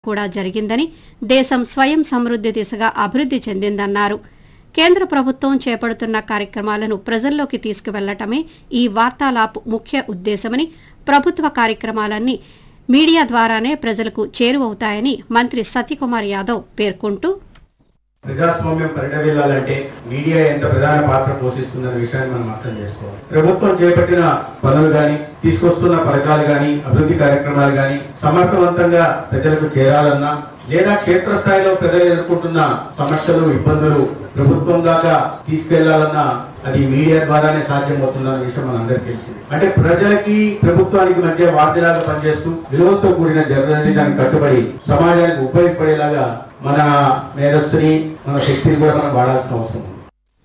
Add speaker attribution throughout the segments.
Speaker 1: కూడా జరిగిందని దేశం స్వయం సమృద్ధి దిశగా అభివృద్ధి చెందిందన్నారు కేంద్ర ప్రభుత్వం చేపడుతున్న కార్యక్రమాలను ప్రజల్లోకి తీసుకువెళ్లటమే ఈ వార్తాలాప్ ముఖ్య ఉద్దేశమని ప్రభుత్వ కార్యక్రమాలన్నీ మీడియా ద్వారానే ప్రజలకు చేరువవుతాయని మంత్రి సత్యకుమార్ యాదవ్ పేర్కొంటూ
Speaker 2: ప్రజాస్వామ్యం పరిణమిల్లాలంటే మీడియా ఎంత ప్రధాన పాత్ర పోషిస్తుందన్న విషయాన్ని మనం అర్థం చేసుకోవాలి ప్రభుత్వం చేపట్టిన పనులు గాని తీసుకొస్తున్న పథకాలు గాని అభివృద్ధి కార్యక్రమాలు గాని సమర్థవంతంగా ప్రజలకు చేరాలన్నా లేదా క్షేత్రస్థాయిలో ప్రజలు ఎదుర్కొంటున్న సమస్యలు ఇబ్బందులు ప్రభుత్వం దాకా తీసుకెళ్లాలన్నా అది మీడియా ద్వారానే సాధ్యమవుతుందన్న విషయం మనందరికీ తెలిసింది అంటే ప్రజలకి ప్రభుత్వానికి మధ్య వార్తలాగా పనిచేస్తూ విలువలతో కూడిన జర్నలిజానికి కట్టుబడి సమాజానికి ఉపయోగపడేలాగా మన మేధస్సుని మన శక్తిని కూడా మనం వాడాల్సిన అవసరం ఉంది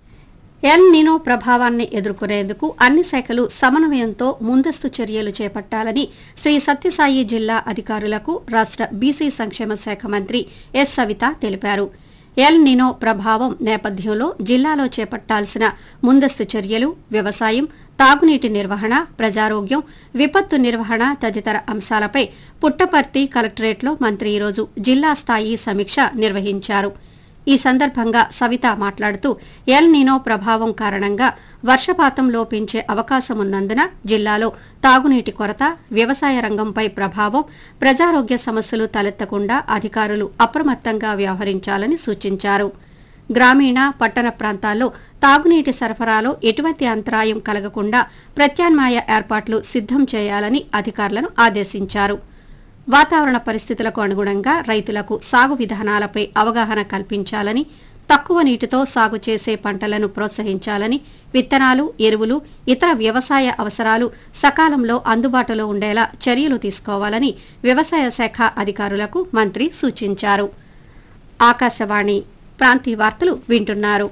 Speaker 1: ఎల్ నినో ప్రభావాన్ని ఎదుర్కొనేందుకు అన్ని శాఖలు సమన్వయంతో ముందస్తు చర్యలు చేపట్టాలని శ్రీ సత్యసాయి జిల్లా అధికారులకు రాష్ట్ర బీసీ సంక్షేమ శాఖ మంత్రి ఎస్ సవిత తెలిపారు ఎల్ నినో ప్రభావం నేపథ్యంలో జిల్లాలో చేపట్టాల్సిన ముందస్తు చర్యలు వ్యవసాయం తాగునీటి నిర్వహణ ప్రజారోగ్యం విపత్తు నిర్వహణ తదితర అంశాలపై పుట్టపర్తి కలెక్టరేట్లో మంత్రి ఈరోజు జిల్లా స్థాయి సమీక్ష నిర్వహించారు ఈ సందర్భంగా సవిత మాట్లాడుతూ ఎల్ నినో ప్రభావం కారణంగా వర్షపాతం లోపించే అవకాశమున్నందున జిల్లాలో తాగునీటి కొరత వ్యవసాయ రంగంపై ప్రభావం ప్రజారోగ్య సమస్యలు తలెత్తకుండా అధికారులు అప్రమత్తంగా వ్యవహరించాలని సూచించారు గ్రామీణ పట్టణ ప్రాంతాల్లో తాగునీటి సరఫరాలో ఎటువంటి అంతరాయం కలగకుండా ప్రత్యామ్నాయ ఏర్పాట్లు సిద్ధం చేయాలని అధికారులను ఆదేశించారు వాతావరణ పరిస్థితులకు అనుగుణంగా రైతులకు సాగు విధానాలపై అవగాహన కల్పించాలని తక్కువ నీటితో సాగు చేసే పంటలను ప్రోత్సహించాలని విత్తనాలు ఎరువులు ఇతర వ్యవసాయ అవసరాలు సకాలంలో అందుబాటులో ఉండేలా చర్యలు తీసుకోవాలని వ్యవసాయ శాఖ అధికారులకు మంత్రి సూచించారు ఆకాశవాణి ప్రాంతీయ వార్తలు వింటున్నారు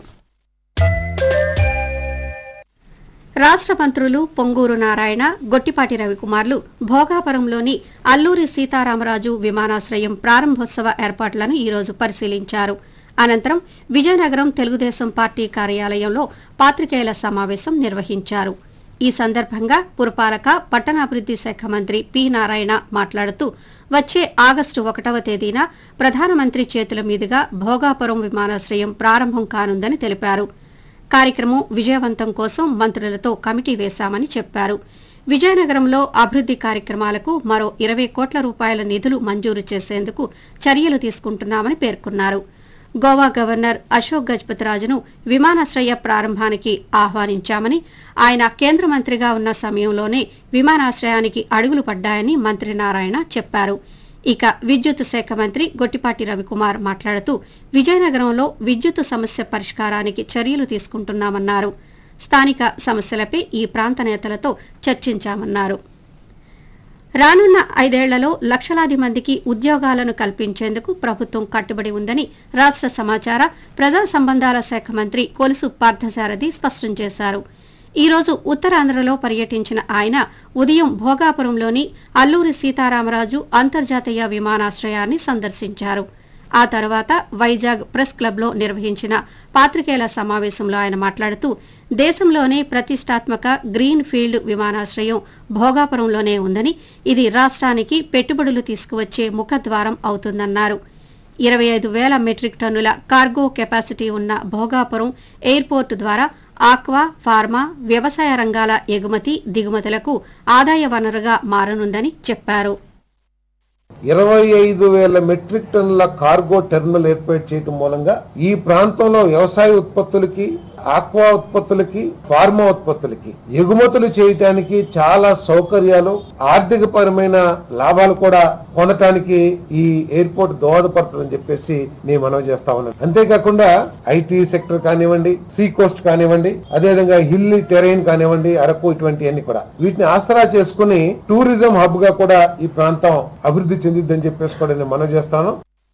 Speaker 1: రాష్ట్ర మంత్రులు పొంగూరు నారాయణ గొట్టిపాటి రవికుమార్లు భోగాపురంలోని అల్లూరి సీతారామరాజు విమానాశ్రయం ప్రారంభోత్సవ ఏర్పాట్లను ఈరోజు పరిశీలించారు అనంతరం విజయనగరం తెలుగుదేశం పార్టీ కార్యాలయంలో పాత్రికేయుల సమావేశం నిర్వహించారు ఈ సందర్భంగా పురపాలక పట్టణాభివృద్ధి శాఖ మంత్రి పి నారాయణ మాట్లాడుతూ వచ్చే ఆగస్టు ఒకటవ తేదీన ప్రధానమంత్రి చేతుల మీదుగా భోగాపురం విమానాశ్రయం ప్రారంభం కానుందని తెలిపారు కార్యక్రమం విజయవంతం కోసం మంత్రులతో కమిటీ వేశామని చెప్పారు విజయనగరంలో అభివృద్ధి కార్యక్రమాలకు మరో ఇరవై కోట్ల రూపాయల నిధులు మంజూరు చేసేందుకు చర్యలు తీసుకుంటున్నామని పేర్కొన్నారు గోవా గవర్నర్ అశోక్ గజపతిరాజును విమానాశ్రయ ప్రారంభానికి ఆహ్వానించామని ఆయన కేంద్ర మంత్రిగా ఉన్న సమయంలోనే విమానాశ్రయానికి అడుగులు పడ్డాయని మంత్రి నారాయణ చెప్పారు ఇక విద్యుత్ శాఖ మంత్రి గొట్టిపాటి రవికుమార్ మాట్లాడుతూ విజయనగరంలో విద్యుత్ సమస్య పరిష్కారానికి చర్యలు తీసుకుంటున్నామన్నారు స్థానిక సమస్యలపై ఈ ప్రాంత నేతలతో చర్చించామన్నారు రానున్న ఐదేళ్లలో లక్షలాది మందికి ఉద్యోగాలను కల్పించేందుకు ప్రభుత్వం కట్టుబడి ఉందని రాష్ట్ర సమాచార ప్రజా సంబంధాల శాఖ మంత్రి కొలుసు పార్థసారథి స్పష్టం చేశారు ఈ రోజు ఉత్తరాంధ్రలో పర్యటించిన ఆయన ఉదయం భోగాపురంలోని అల్లూరి సీతారామరాజు అంతర్జాతీయ విమానాశ్రయాన్ని సందర్శించారు ఆ తర్వాత వైజాగ్ ప్రెస్ క్లబ్లో నిర్వహించిన పాత్రికేయుల సమావేశంలో ఆయన మాట్లాడుతూ దేశంలోనే ప్రతిష్టాత్మక గ్రీన్ ఫీల్డ్ విమానాశ్రయం భోగాపురంలోనే ఉందని ఇది రాష్ట్రానికి పెట్టుబడులు తీసుకువచ్చే ముఖద్వారం అవుతుందన్నారు ఇరవై ఐదు వేల మెట్రిక్ టన్నుల కార్గో కెపాసిటీ ఉన్న భోగాపురం ఎయిర్పోర్టు ద్వారా ఆక్వా ఫార్మా వ్యవసాయ రంగాల ఎగుమతి దిగుమతులకు ఆదాయ వనరుగా మారనుందని చెప్పారు
Speaker 3: ఇరవై ఐదు వేల మెట్రిక్ టన్నుల కార్గో టెర్మినల్ ఏర్పాటు చేయడం మూలంగా ఈ ప్రాంతంలో వ్యవసాయ ఉత్పత్తులకి ఆక్వా ఉత్పత్తులకి ఫార్మా ఉత్పత్తులకి ఎగుమతులు చేయటానికి చాలా సౌకర్యాలు ఆర్థిక పరమైన లాభాలు కూడా పొందటానికి ఈ ఎయిర్పోర్ట్ దోహదపడుతుందని చెప్పేసి నేను మనవి చేస్తా ఉన్నాను అంతేకాకుండా ఐటీ సెక్టర్ కానివ్వండి సీ కోస్ట్ కానివ్వండి అదేవిధంగా హిల్లీ టెరైన్ కానివ్వండి అరకు ఇటువంటివన్నీ కూడా వీటిని ఆసరా చేసుకుని టూరిజం హబ్ గా కూడా ఈ ప్రాంతం అభివృద్ధి చెందిద్దని చెప్పేసి కూడా నేను మనవి చేస్తాను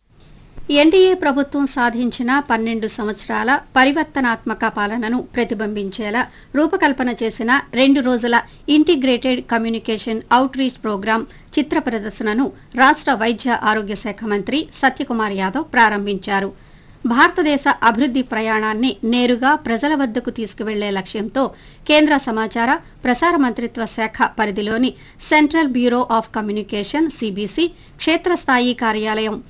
Speaker 1: ఎన్డీఏ ప్రభుత్వం సాధించిన పన్నెండు సంవత్సరాల పరివర్తనాత్మక పాలనను ప్రతిబింబించేలా రూపకల్పన చేసిన రెండు రోజుల integrated communication outreach programme చిత్ర ప్రదర్శనను రాష్ట్ర వైద్య ఆరోగ్య శాఖ మంత్రి సత్యకుమార్ యాదవ్ ప్రారంభించారు భారతదేశ అభివృద్ధి ప్రయాణాన్ని నేరుగా ప్రజల వద్దకు తీసుకువెళ్లే లక్ష్యంతో కేంద్ర సమాచార ప్రసార మంత్రిత్వ శాఖ పరిధిలోని central bureau of communication CBC క్షేత్రస్థాయి కార్యాలయం